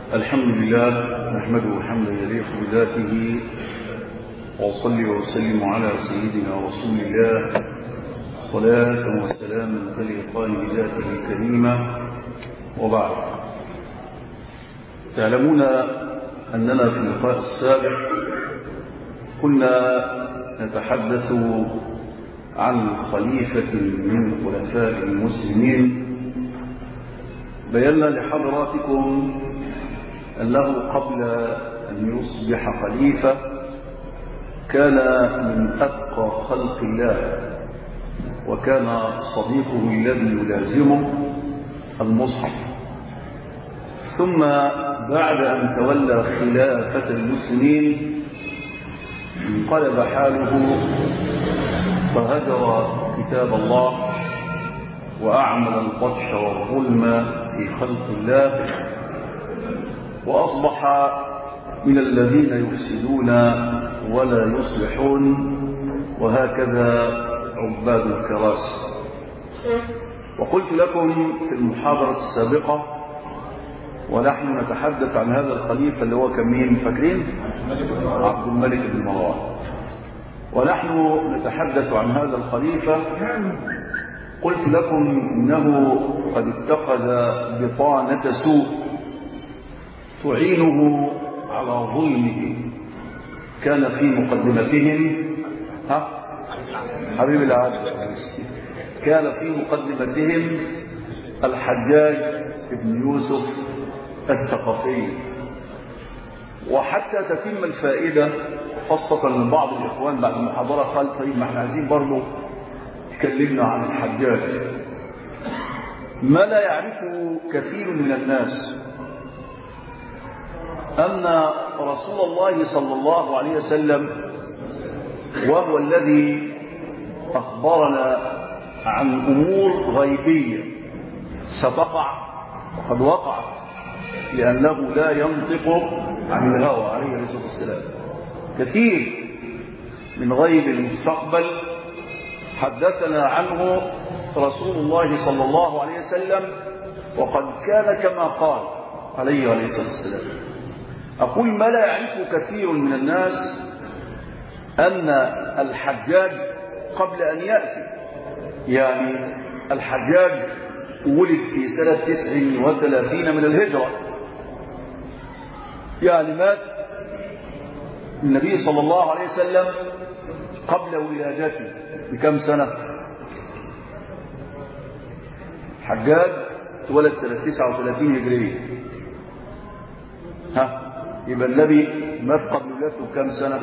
الحمد لله نحمده حمدا يليق بذاته وأصلي وأسلم على سيدنا رسول الله صلاة وسلاما تليقان بذاته الكريمة وبعد تعلمون أننا في اللقاء السابق كنا نتحدث عن خليفة من خلفاء المسلمين بينا لحضراتكم أنه قبل أن يصبح خليفة كان من أتقى خلق الله وكان صديقه الذي يلازمه المصحف ثم بعد أن تولى خلافة المسلمين انقلب حاله فهجر كتاب الله وأعمل البطش والظلم في خلق الله وأصبح من الذين يفسدون ولا يصلحون وهكذا عباد الكراسي وقلت لكم في المحاضرة السابقة ونحن نتحدث عن هذا الخليفة اللي هو كمين فاكرين عبد الملك بن مروان ونحن نتحدث عن هذا الخليفة قلت لكم إنه قد اتخذ بطانة سوء تعينه على ظلمه كان في مقدمتهم ها حبيب العبد كان في مقدمتهم الحجاج بن يوسف الثقفي وحتى تتم الفائدة خاصة من بعض الإخوان بعد المحاضرة قال طيب ما احنا عايزين برضه تكلمنا عن الحجاج ما لا يعرفه كثير من الناس أن رسول الله صلى الله عليه وسلم وهو الذي أخبرنا عن أمور غيبية ستقع وقد وقعت لأنه لا ينطق عن الهوى عليه الصلاة والسلام كثير من غيب المستقبل حدثنا عنه رسول الله صلى الله عليه وسلم وقد كان كما قال عليه الصلاة والسلام أقول ما لا يعرفه كثير من الناس أن الحجاج قبل أن يأتي يعني الحجاج ولد في سنة تسع وثلاثين من الهجرة يعني مات النبي صلى الله عليه وسلم قبل ولادته بكم سنة حجاج اتولد سنة 39 هجرية ها يبقى النبي مات قبل ولادته بكم سنة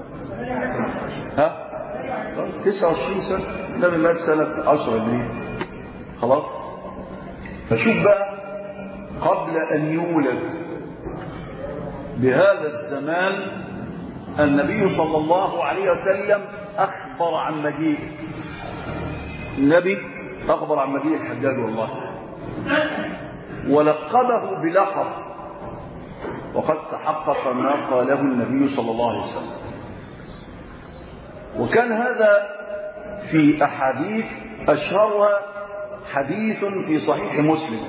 ها 29 سنة النبي مات سنة 10 هجرية خلاص فشوف بقى قبل أن يولد بهذا الزمان النبي صلى الله عليه وسلم أخبر عن مجيء النبي أخبر عن مجيء الحجاج والله ولقبه بلقب وقد تحقق ما قاله النبي صلى الله عليه وسلم وكان هذا في أحاديث أشهرها حديث في صحيح مسلم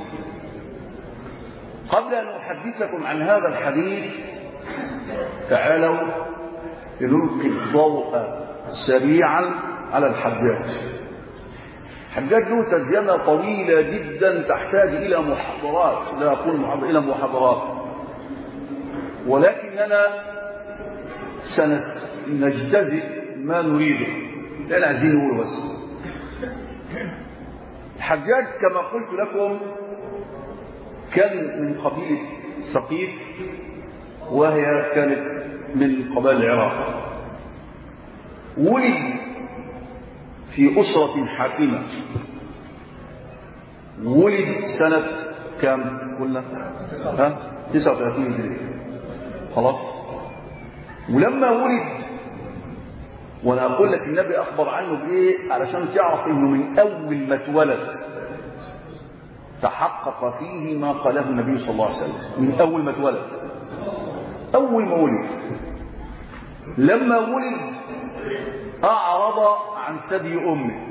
قبل أن أحدثكم عن هذا الحديث تعالوا لنلقي الضوء سريعا على الحجاج الحجاج له ترجمة طويلة جدا تحتاج إلى محاضرات لا أقول محاضرات إلى محاضرات ولكننا سنجتزئ ما نريده لا عايزين نقول بس الحجاج كما قلت لكم كان من قبيلة سقيف وهي كانت من قبائل العراق ولد في أسرة حاكمة ولد سنة كم قلنا ها 39 هجرية خلاص ولما ولد وانا اقول لك النبي اخبر عنه بايه علشان تعرف انه من اول ما اتولد تحقق فيه ما قاله النبي صلى الله عليه وسلم من اول ما اتولد اول ما ولد لما ولد اعرض عن ثدي امه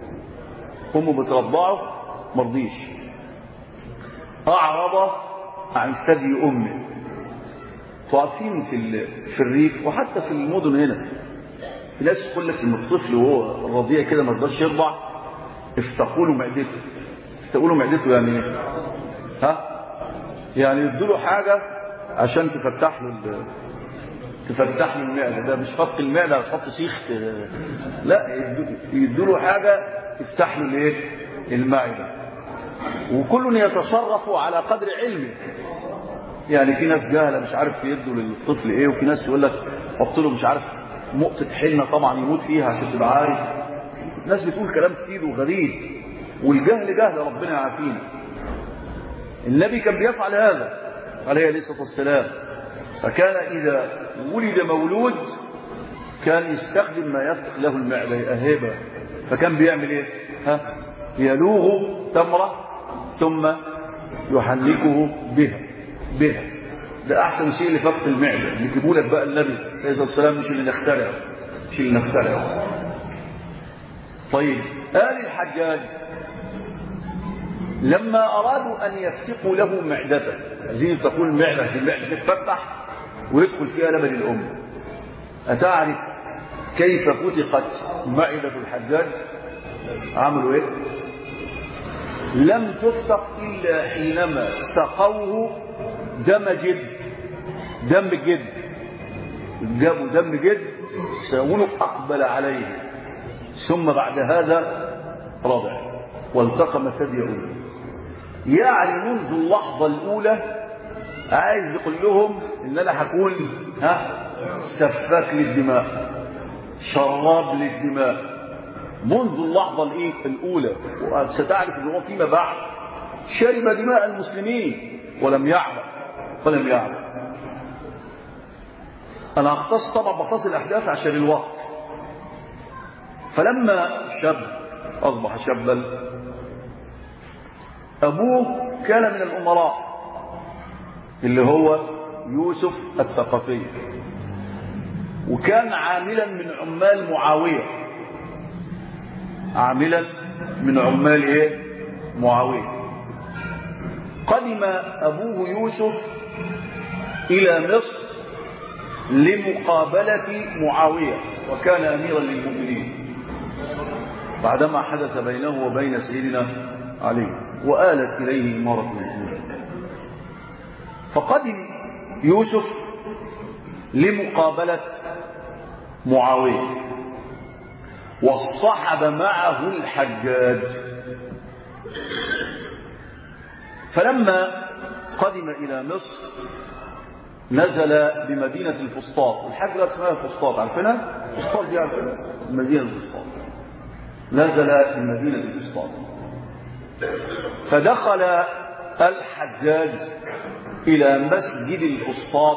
امه بترضعه مرضيش اعرض عن ثدي أمه تعرفين في ال- في الريف وحتى في المدن هنا في ناس يقول لك ان الطفل وهو رضيع كده ما رضاش يرضع افتقوا له معدته افتقوا له معدته يعني ايه؟ ها؟ يعني يدوا له حاجه عشان تفتح له ال- تفتح له المعده ده مش خط المعده خط سيخ ت- لا يدوا له حاجه تفتح له الايه؟ المعده وكل يتصرف على قدر علمه يعني في ناس جاهله مش عارف يدوا للطفل ايه وفي ناس يقول لك حط له مش عارف نقطه حنه طبعا يموت فيها عشان تبقى عارف ناس بتقول كلام كتير وغريب والجهل جهل ربنا يعافينا النبي كان بيفعل هذا عليه الصلاه والسلام فكان اذا ولد مولود كان يستخدم ما يفتح له المعده يأهبها فكان بيعمل ايه ها يلوغ تمره ثم يحنكه بها بها ده احسن شيء لفك المعده اللي يجيبوا لك بقى النبي عليه الصلاه والسلام مش اللي نخترعه مش اللي نخترعه طيب آل الحجاج لما أرادوا أن يفتقوا له معدته عايزين يفتقوا المعدة عشان المعدة تتفتح ويدخل فيها لبن الأم أتعرف كيف فتقت معدة الحجاج عملوا إيه لم تفتق إلا حينما سقوه دم جد دم جد جابوا دم جد سيقولوا أقبل عليه ثم بعد هذا رضع والتقم ثدي أمه يعني منذ اللحظة الأولى عايز يقول لهم إن أنا هكون ها سفاك للدماء شراب للدماء منذ اللحظة الإيه الأولى وستعرف أن هو فيما بعد شرب دماء المسلمين ولم يعلم ولم يعلم أنا أختص طبعا بختص الأحداث عشان الوقت فلما شاب أصبح شابا أبوه كان من الأمراء اللي هو يوسف الثقفي وكان عاملا من عمال معاوية عاملا من عمال ايه معاوية قدم أبوه يوسف إلى مصر لمقابلة معاوية وكان أميرا للمؤمنين بعدما حدث بينه وبين سيدنا علي وآلت إليه مرة الأولى فقدم يوسف لمقابلة معاوية واصطحب معه الحجاج فلما قدم إلى مصر نزل بمدينة الفسطاط الحاج لا اسمها الفسطاط عارفينها؟ الفسطاط دي عارفينها مدينة الفسطاط نزل بمدينة الفسطاط فدخل الحجاج إلى مسجد الفسطاط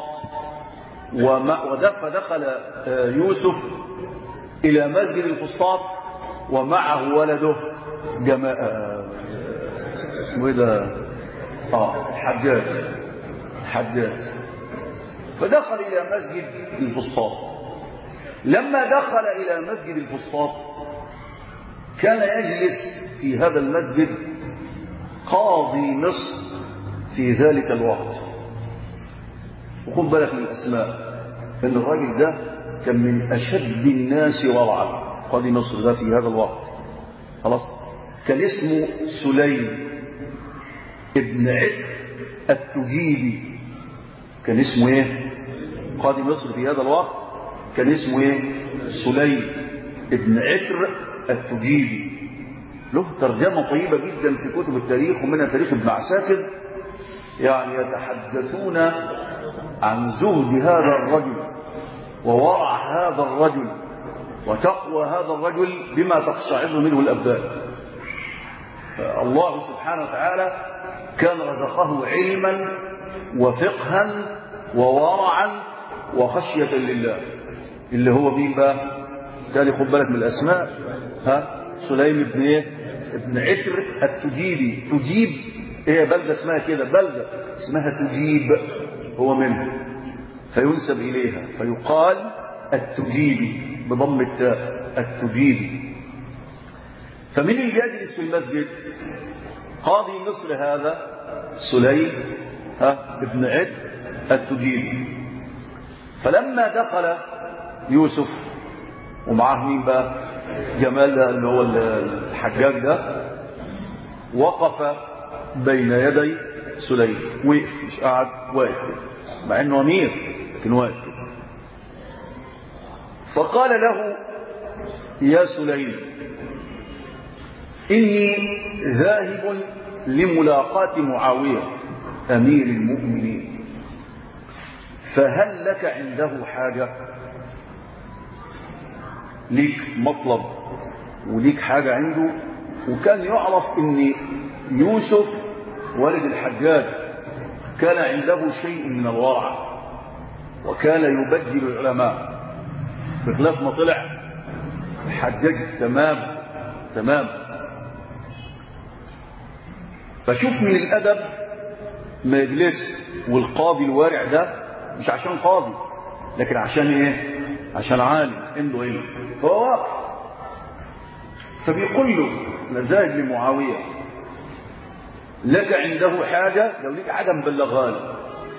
فدخل يوسف إلى مسجد الفسطاط ومعه ولده جماعة اسمه ايه ده؟ اه الحجاج الحجاج فدخل إلى مسجد الفسطاط لما دخل إلى مسجد الفسطاط كان يجلس في هذا المسجد قاضي مصر في ذلك الوقت وخد بالك من الأسماء أن الراجل ده كان من أشد الناس ورعا قاضي مصر ده في هذا الوقت خلاص كان اسمه سليم ابن عتر التجيبي كان اسمه ايه قاضي مصر في هذا الوقت كان اسمه ايه سليم ابن عتر التجيبي له ترجمة طيبة جدا في كتب التاريخ ومنها تاريخ ابن عساكر يعني يتحدثون عن زهد هذا الرجل وورع هذا الرجل وتقوى هذا الرجل بما تقشعر منه الأبدان فالله سبحانه وتعالى كان رزقه علما وفقها وورعا وخشية لله اللي هو مين بقى تالي خد بالك من الأسماء ها سليم بن ايه ابن عتر التجيبي تجيب ايه بلدة اسمها كده بلدة اسمها تجيب هو منه فينسب إليها فيقال التجيبي بضم التاء التجيبي فمن اللي يجلس في المسجد قاضي مصر هذا سليم ها ابن عد التجيبي فلما دخل يوسف ومعاه مين بقى جمال ده اللي هو الحجاج ده وقف بين يدي سليم وقف مش قاعد واقف مع انه امير لكن واقف فقال له يا سليم اني ذاهب لملاقاة معاوية امير المؤمنين فهل لك عنده حاجة ليك مطلب وليك حاجة عنده وكان يعرف ان يوسف والد الحجاج كان عنده شيء من الورع وكان يبجل العلماء بخلاف ما طلع الحجاج تمام تمام فشوف من الأدب ما يجلس والقاضي الوارع ده مش عشان قاضي لكن عشان ايه عشان عالم عنده علم فهو واقف فبيقول له نزاج لمعاوية لك عنده حاجة لو ليك حاجة مبلغها له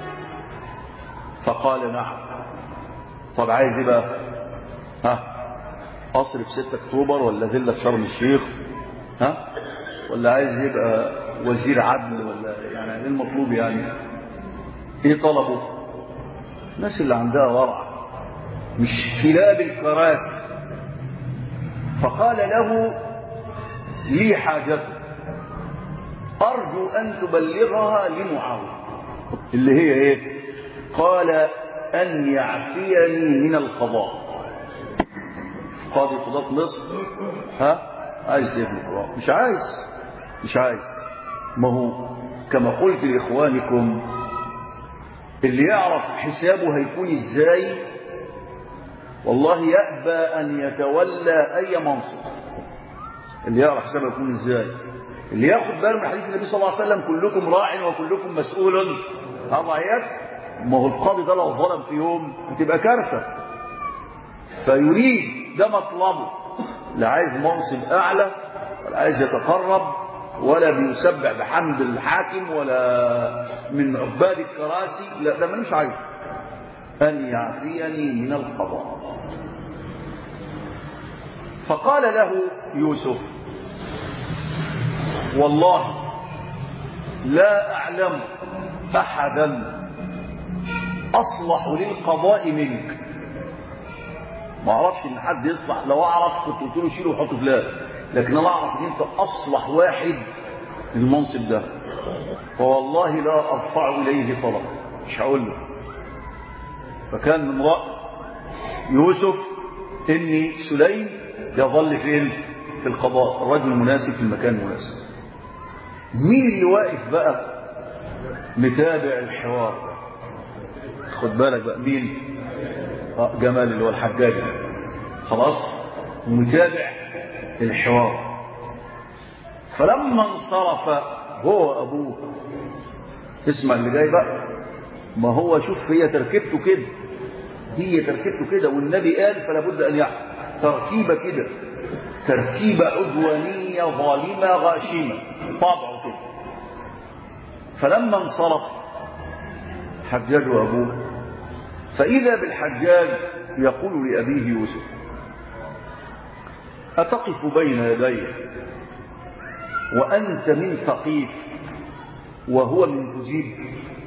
فقال نعم طب عايز ايه بقى ها قصر في 6 اكتوبر ولا فيلا في شرم الشيخ ها ولا عايز يبقى وزير عدل ولا يعني ايه المطلوب يعني ايه طلبه الناس اللي عندها ورع مش كلاب الكراسي فقال له لي حاجة أرجو أن تبلغها لمعاوية اللي هي إيه قال أن يعفيني من القضاء قاضي قضاة مصر ها عايز تبني القضاء مش عايز مش عايز ما هو كما قلت لإخوانكم اللي يعرف حسابه هيكون ازاي والله يأبى أن يتولى أي منصب اللي يعرف حسابه يكون ازاي اللي ياخد باله من حديث النبي صلى الله عليه وسلم كلكم راع وكلكم مسؤول عن رعيته ما هو القاضي ده لو ظلم في يوم هتبقى كارثه فيريد ده مطلبه لا عايز منصب اعلى ولا عايز يتقرب ولا بيسبح بحمد الحاكم ولا من عباد الكراسي لا ده مش عايز ان يعفيني من القضاء فقال له يوسف والله لا أعلم أحدا أصلح للقضاء منك ما أعرفش إن حد يصلح لو أعرف كنت قلت له شيله وحطه فلان لكن أنا أعرف إن أنت أصلح واحد للمنصب ده فوالله لا أرفع إليه طلب مش هقول له فكان من رأي يوسف إن سليم يظل فين في القضاء الرجل المناسب في المكان المناسب مين اللي واقف بقى متابع الحوار خد بالك بقى مين آه جمال اللي هو الحجاج خلاص متابع الحوار فلما انصرف هو ابوه اسمع اللي جاي بقى ما هو شوف هي تركيبته كده هي تركيبته كده والنبي قال فلا بد ان يعلم تركيبه كده تركيبه عدوانيه ظالمه غاشمه طبعه كده فلما انصرف حجاج وابوه فاذا بالحجاج يقول لابيه يوسف اتقف بين يدي وانت من ثقيف وهو من تجيب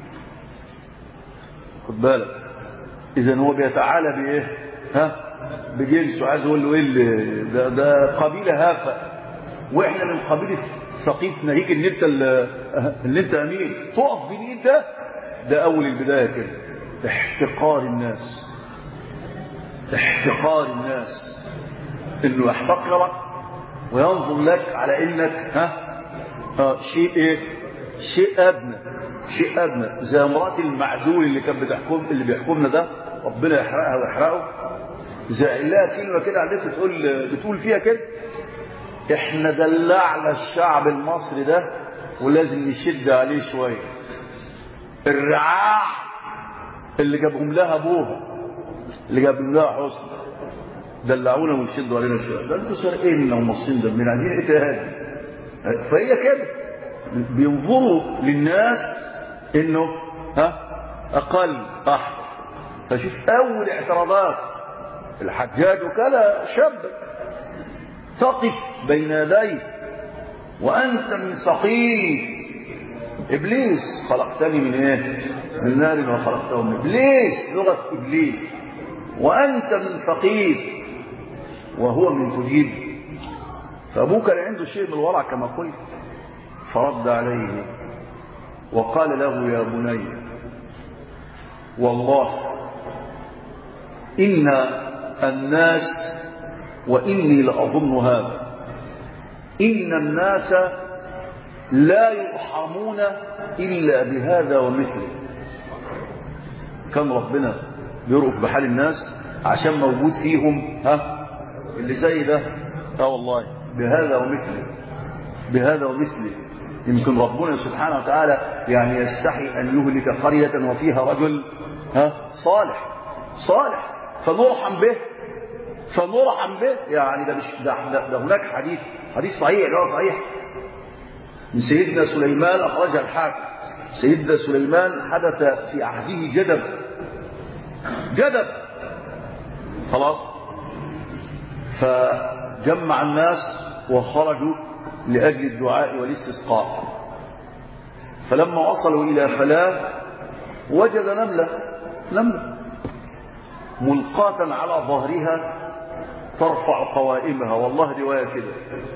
خد بالك اذا هو بيتعالى بايه ها بجنسه عايز يقول له ايه اللي ده, ده قبيله هافه واحنا من قبيله ثقيف ناهيك ان انت اللي انت امين تقف بين انت ده اول البدايه كده احتقار الناس احتقار الناس انه يحتقرك وينظر لك على انك ها آه شيء ايه شيء ادنى شيء ادنى زي امراه المعدول اللي كان بتحكم اللي بيحكمنا ده ربنا يحرقها ويحرقه زي لها كلمه كده عليك بتقول بتقول فيها كده احنا دلعنا الشعب المصري ده ولازم نشد عليه شويه الرعاع اللي جابهم لها ابوها اللي جابهم لها حسن دلعونا ونشدوا علينا شويه ده انتوا سارقيننا ومصين دمنا عايزين ايه تاني فهي كده بينظروا للناس انه ها اقل احفظ فشوف اول اعتراضات الحجاج وكذا شاب تقف بين يديه وانت من ثقيل ابليس خلقتني من ايه من نار وخلقته من ابليس لغه ابليس وانت من ثقيل وهو من تجيب فابوك كان عنده شيء من الورع كما قلت فرد عليه وقال له يا بني والله إن الناس وإني لأظن هذا إن الناس لا يرحمون إلا بهذا ومثله كان ربنا يرؤف بحال الناس عشان موجود فيهم ها اللي زي ده اه والله بهذا ومثله بهذا ومثله يمكن ربنا سبحانه وتعالى يعني يستحي أن يهلك قرية وفيها رجل ها صالح صالح فنرحم به فنرحم به يعني ده مش ده, ده, ده هناك حديث حديث صحيح اللي هو صحيح من سيدنا سليمان أخرجها الحاكم سيدنا سليمان حدث في عهده جدب جدب خلاص فجمع الناس وخرجوا لأجل الدعاء والاستسقاء فلما وصلوا إلى فلاة وجد نملة نملة ملقاة على ظهرها ترفع قوائمها والله رواية كده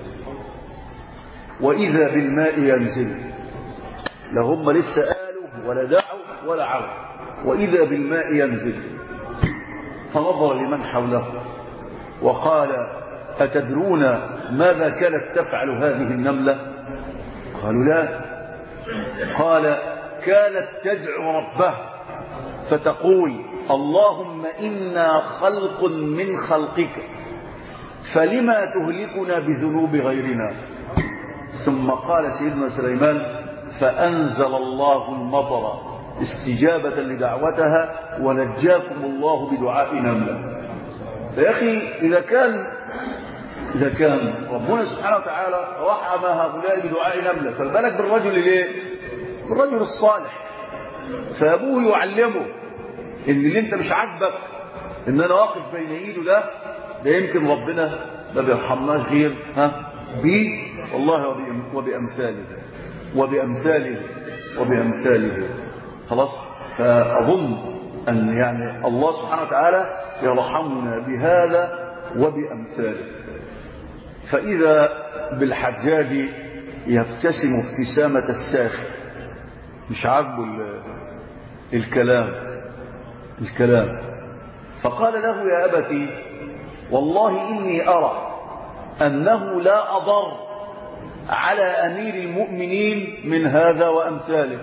وإذا بالماء ينزل لا هم لسه قالوا ولا دعوا ولا عوا وإذا بالماء ينزل فنظر لمن حوله وقال أتدرون ماذا كانت تفعل هذه النملة قالوا لا قال كانت تدعو ربها فتقول اللهم إنا خلق من خلقك فلما تهلكنا بذنوب غيرنا ثم قال سيدنا سليمان فأنزل الله المطر استجابة لدعوتها ونجاكم الله بدعاء نملة فيا أخي إذا كان إذا كان ربنا سبحانه وتعالى رحم هؤلاء بدعاء نملة فالبلك بالرجل ليه؟ بالرجل الصالح فأبوه يعلمه إن اللي أنت مش عاجبك إن أنا واقف بين إيده ده ده يمكن ربنا ما بيرحمناش غير ها بيه والله وبأمثاله وبأمثاله وبأمثاله خلاص فأظن أن يعني الله سبحانه وتعالى يرحمنا بهذا وبأمثاله فإذا بالحجاج يبتسم ابتسامة الساخر مش عاجبه الكلام الكلام فقال له يا أبتي والله إني أرى أنه لا أضر على أمير المؤمنين من هذا وأمثاله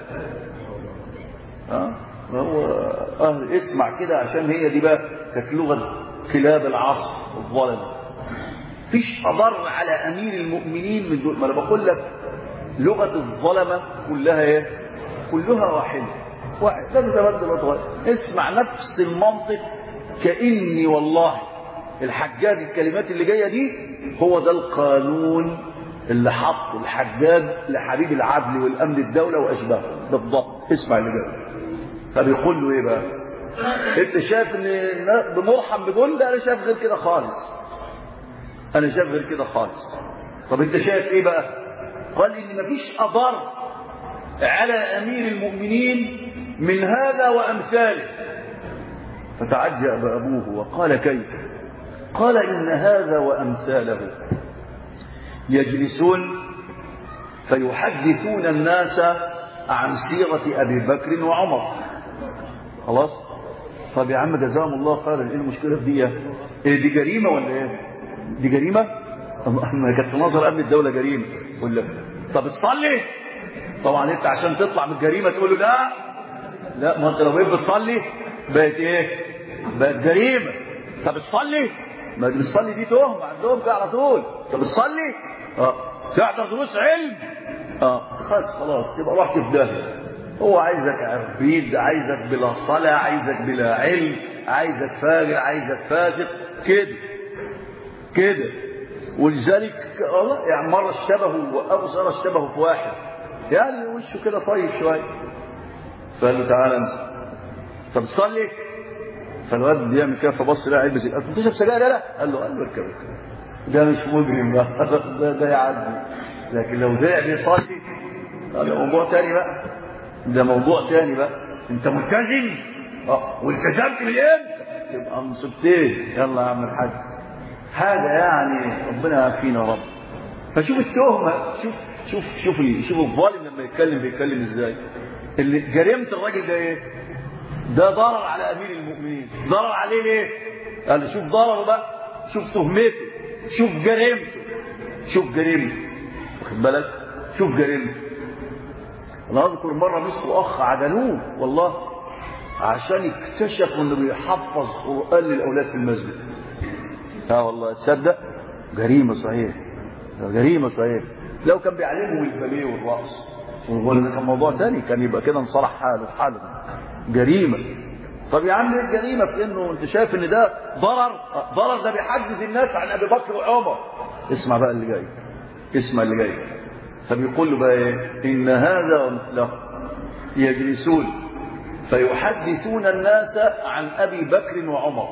هو أهل اسمع كده عشان هي دي بقى كانت لغة كلاب العصر الظلم فيش أضر على أمير المؤمنين من دول ما أنا بقول لك لغة الظلمة كلها إيه؟ كلها واحدة واحد لا تتبدل وتغير اسمع نفس المنطق كأني والله الحجاج الكلمات اللي جاية دي هو ده القانون اللي حطه الحجاج لحبيب العدل والأمن الدولة وأشباهه بالضبط اسمع اللي جاي فبيقول له ايه بقى انت شايف ان بمرحم بدول ده انا شايف غير كده خالص انا شايف غير كده خالص طب انت شايف ايه بقى قال ان مفيش اضر على امير المؤمنين من هذا وامثاله فتعجب ابوه وقال كيف قال ان هذا وامثاله يجلسون فيحدثون الناس عن سيرة أبي بكر وعمر خلاص طب يا عم جزاهم الله خيرا ايه المشكله في دي ايه دي جريمه ولا ايه دي جريمه ما كانت في نظر امن الدوله جريمه ولا طب تصلي طبعا انت عشان تطلع من الجريمه تقول له لا لا ما انت لو بقيت بتصلي بقت ايه بقت جريمه طب تصلي ما اللي بتصلي دي تهمه عندهم كده على طول طب تصلي اه تحضر دروس علم اه خلاص خلاص يبقى رحت في داهيه هو عايزك عبيد عايزك بلا صلاة عايزك بلا علم عايزك فاجر عايزك فاسق كده كده ولذلك الله يعني مرة اشتبهوا وأبو سارة اشتبهوا في واحد يعني وشه كده طيب شوية فقال له تعالى انزل طب صلي فالواد بيعمل كده فبص لقى علبه قال له تشرب سجاير لا قال له قال له اركب اركب ده مش مجرم بقى ده, ده يعدي لكن لو ده بيصلي ده موضوع تاني بقى ده موضوع تاني بقى انت ملتزم اه والتزمت من امتى تبقى مصيبتين يلا يا عم الحاج حاجه يعني ربنا يعافينا يا رب فشوف التهمه شوف شوف شوف شوف الظالم لما يتكلم بيتكلم ازاي اللي جريمه الراجل ده ايه ده ضرر على امير المؤمنين ضرر عليه ليه قال شوف ضرره بقى شوف تهمته شوف جريمته شوف جريمته واخد بالك شوف جريمته انا اذكر مره مسكوا اخ عدلوه والله عشان اكتشفوا انه بيحفظ قران للاولاد في المسجد اه والله تصدق جريمه صحيح جريمه صحيح لو كان بيعلمهم الباليه والرقص والغنى ده كان موضوع ثاني كان يبقى كده انصلح حاله حاله جريمه طب يا عم ايه الجريمه في انه انت شايف ان ده ضرر ضرر ده بيحدث الناس عن ابي بكر وعمر اسمع بقى اللي جاي اسمع اللي جاي فبيقول له بقى ايه ان هذا ومثله يجلسون فيحدثون الناس عن ابي بكر وعمر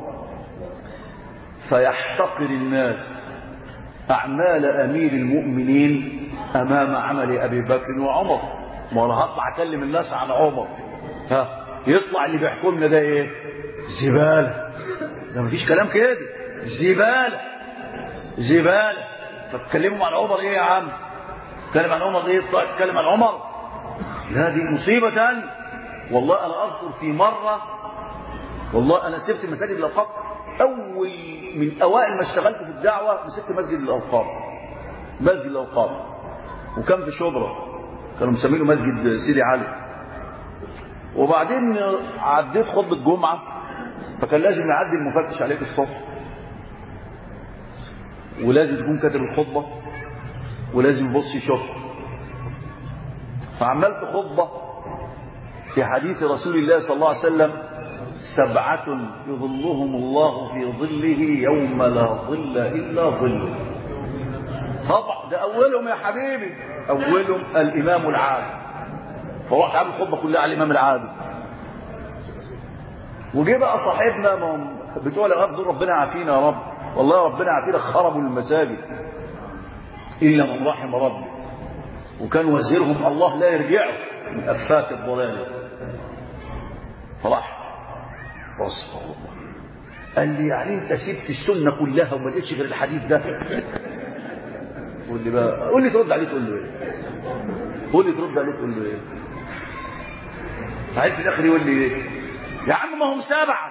فيحتقر الناس اعمال امير المؤمنين امام عمل ابي بكر وعمر ما انا هطلع اكلم الناس عن عمر ها يطلع اللي بيحكمنا ده ايه زباله ده مفيش كلام كده زباله زباله فتكلموا عن عمر ايه يا عم تكلم عن عمر ايه طلع تتكلم عن عمر لا دي مصيبه تانية والله انا اذكر في مره والله انا سبت مساجد الاوقاف اول من اوائل ما اشتغلت في الدعوه مسكت مسجد الاوقاف مسجد الاوقاف وكان في شبرا كانوا مسمينه مسجد سيدي علي وبعدين عديت خطبه جمعه فكان لازم يعدي المفتش عليك الصبح ولازم تكون كاتب الخطبه ولازم يبص يشوف فعملت خطبه في حديث رسول الله صلى الله عليه وسلم سبعة يظلهم الله في ظله يوم لا ظل إلا ظله طبعا ده أولهم يا حبيبي أولهم الإمام العادل فراح عامل الخطبة كلها على الإمام العادل وجه بقى صاحبنا ما هم بتوع الأغاب دول ربنا يعافينا يا رب والله ربنا يعافينا خربوا المساجد إلا من رحم ربي وكان وزيرهم الله لا يرجعه من أفات الضلال فراح واصبر الله قال لي يعني انت سبت السنه كلها وما لقيتش غير الحديث ده قول لي بقى قول لي ترد عليه تقول له ايه قول لي ترد عليه تقول له ايه عايز في الاخر يقول لي ايه يا عم ما هم سبعه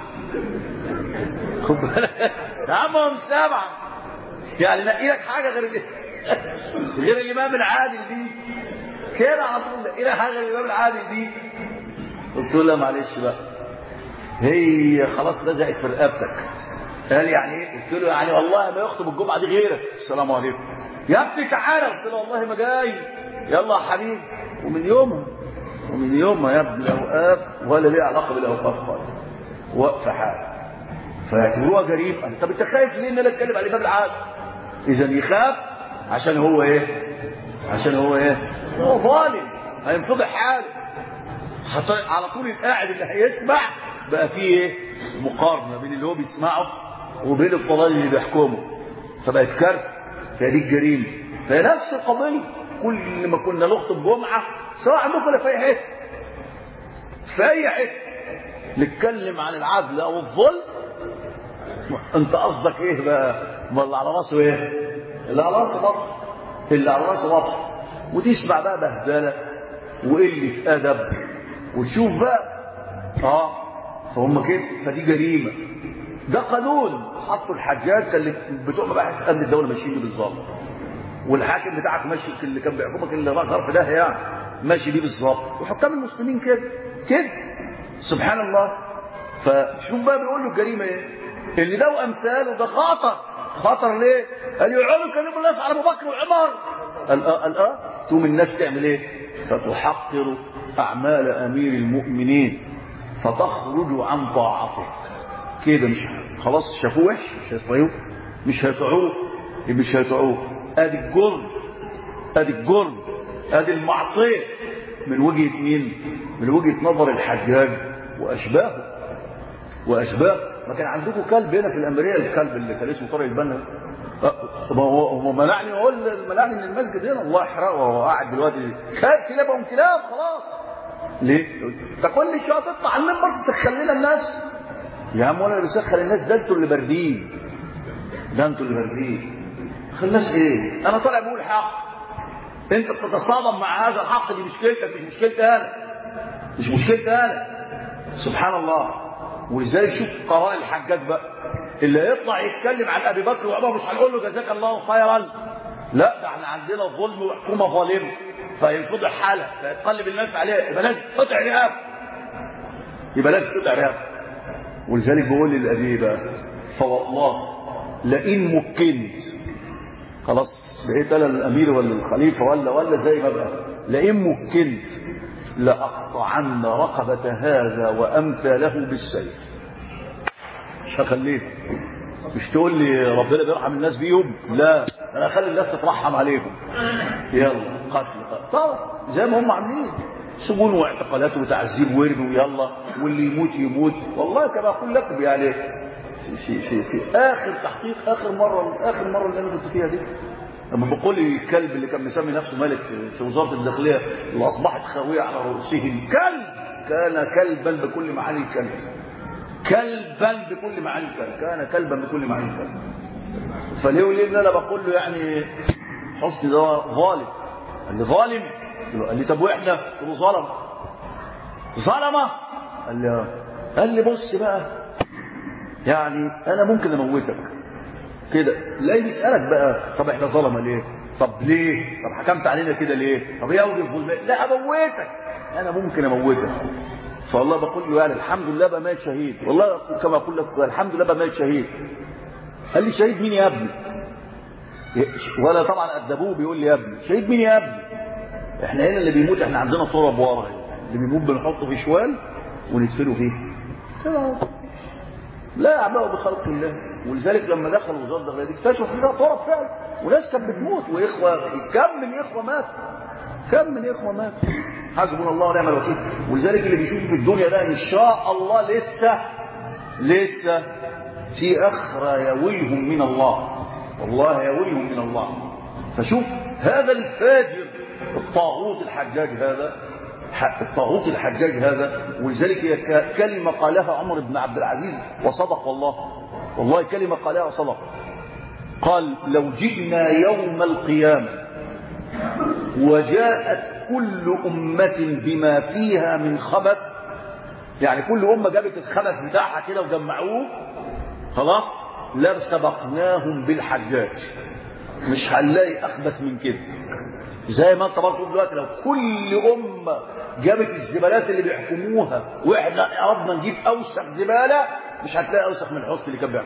خد بالك يا عم ما هم سبعه يعني نقي لك حاجه غير ال... غير الامام العادل دي كده على طول نقي لك حاجه غير الامام العادل دي قلت له لا معلش بقى هي خلاص لزقت في رقبتك قال يعني ايه قلت له يعني والله ما يخطب الجمعه دي غيرك السلام عليكم يا ابني تعالى قلت له والله ما جاي يلا يا حبيبي ومن يومها ومن يومها يا ابني الاوقاف ولا ليه علاقه بالاوقاف خالص واقفه حال فيعتبروها جريمه طب انت خايف ليه ان انا اتكلم على الامام العادل اذا يخاف عشان هو ايه عشان هو ايه هو ظالم هينفضح حاله على طول القاعد اللي هيسمع بقى فيه ايه مقارنه بين اللي هو بيسمعه وبين الضلال اللي بيحكمه فبقت كارثه فهي دي الجريمه فهي نفس القضيه كل ما كنا نخطب جمعه سواء عندكم ولا في اي حته في اي حته نتكلم عن العدل او الظلم انت قصدك ايه بقى ما اللي على راسه ايه اللي على راسه بطل اللي على راسه بطل وتسمع بقى بهدله وقله ادب وتشوف بقى اه فهم كده فدي جريمه ده قانون حطوا الحاجات اللي بتوع مباحث امن الدوله ماشيين بيه بالظبط والحاكم بتاعك ماشي اللي كان بيحكمك اللي غرف ده يعني ماشي بيه بالظبط وحكام المسلمين كده كده سبحان الله فشوف بقى بيقول له الجريمه ايه اللي ده وامثاله ده خطر خطر ليه قال يقعدوا يكلموا الناس على ابو بكر وعمر قال اه قال اه تقوم الناس تعمل ايه فتحقر اعمال امير المؤمنين فتخرج عن طاعته كده مش خلاص شافوه وحش مش هيطيعوه مش هيطيعوه مش هيطيعوه ادي الجرم ادي الجرم ادي المعصيه من وجهة مين من وجهة نظر الحجاج وأشباهه وأشباه ما كان عندكم كلب هنا في الأمرية الكلب اللي كان اسمه طارق البنا طب هو هو منعني اقول منعني من المسجد هنا الله يحرقه وهو قاعد دلوقتي كلاب كلابهم كلاب خلاص ليه؟ انت كل شويه تطلع على المنبر تسخن لنا الناس يا عم وانا اللي بسخن الناس ده انتوا اللي باردين ده انتوا اللي باردين خلاص ايه؟ انا طالع بقول حق انت بتتصادم مع هذا الحق دي مشكلتك مش مشكلتي انا مش مشكلتي انا سبحان الله ولذلك شوف قراء الحجاج بقى اللي يطلع يتكلم عن ابي بكر وعمر مش هنقول له جزاك الله خيرا لا ده احنا عندنا ظلم وحكومه ظالمه فينفضح حاله فيتقلب الناس عليه يبقى لازم تقطع رقاب يبقى لازم تقطع رقاب ولذلك بقول للابي بقى فوالله لئن مكنت خلاص بقيت انا الامير ولا الخليفه ولا ولا زي ما بقى لئن مكنت لاقطعن رقبه هذا وامثاله بالسيف مش هخليه مش تقول لي ربنا بيرحم الناس بيهم لا انا اخلي الناس تترحم عليهم يلا قتل قتل طبعا زي ما هم عاملين سجون واعتقالات وتعذيب ورد ويلا واللي يموت يموت والله كما اقول لكم يعني في, في, في, في اخر تحقيق اخر مره اخر مره اللي انا كنت فيها دي لما بقول لي الكلب اللي كان مسمي نفسه ملك في, في وزاره الداخليه اللي اصبحت خاويه على رؤوسهم كلب كان كلبا بكل معاني الكلب كلبا بكل معاني الكلب كان كلبا بكل معاني الكلب فليه وليه ان انا بقول له يعني حسني ده ظالم قال لي ظالم قال لي طب واحنا قلت له ظلم ظلمه قال لي آه. قال لي بص بقى يعني انا ممكن اموتك كده لا يسالك بقى طب احنا ظلمه ليه طب ليه طب حكمت علينا كده ليه طب ايه اوجه الظلم لا اموتك انا ممكن اموتك فالله بقول له يعني الحمد لله بقى مات شهيد والله كما اقول لك الحمد لله بقى مات شهيد قال لي شهيد مين يا ابني ولا طبعا ادبوه بيقول لي يا ابني شهيد مين يا ابني احنا هنا اللي بيموت احنا عندنا تراب ورا اللي بيموت بنحطه في شوال وندفنه فيه لا اعباء بخلق الله ولذلك لما دخلوا وزاره الداخليه اكتشفوا فيها تراب فعلا وناس كانت بتموت واخوه كم من اخوه مات كم من اخوه مات حسبنا الله ونعم الوكيل ولذلك اللي بيشوف في الدنيا ده ان شاء الله لسه لسه في اخرى يويهم من الله والله يويهم من الله فشوف هذا الفاجر الطاغوت الحجاج هذا الطاغوت الحجاج هذا ولذلك هي كلمة قالها عمر بن عبد العزيز وصدق والله والله كلمة قالها وصدق قال لو جئنا يوم القيامة وجاءت كل أمة بما فيها من خبث يعني كل أمة جابت الخبث بتاعها كده وجمعوه خلاص لا سبقناهم بالحجاج مش هنلاقي أخبث من كده زي ما انت برضه دلوقتي لو كل أمة جابت الزبالات اللي بيحكموها واحنا أردنا نجيب أوسخ زبالة مش هتلاقي أوسخ من الحوض اللي كان بيعمل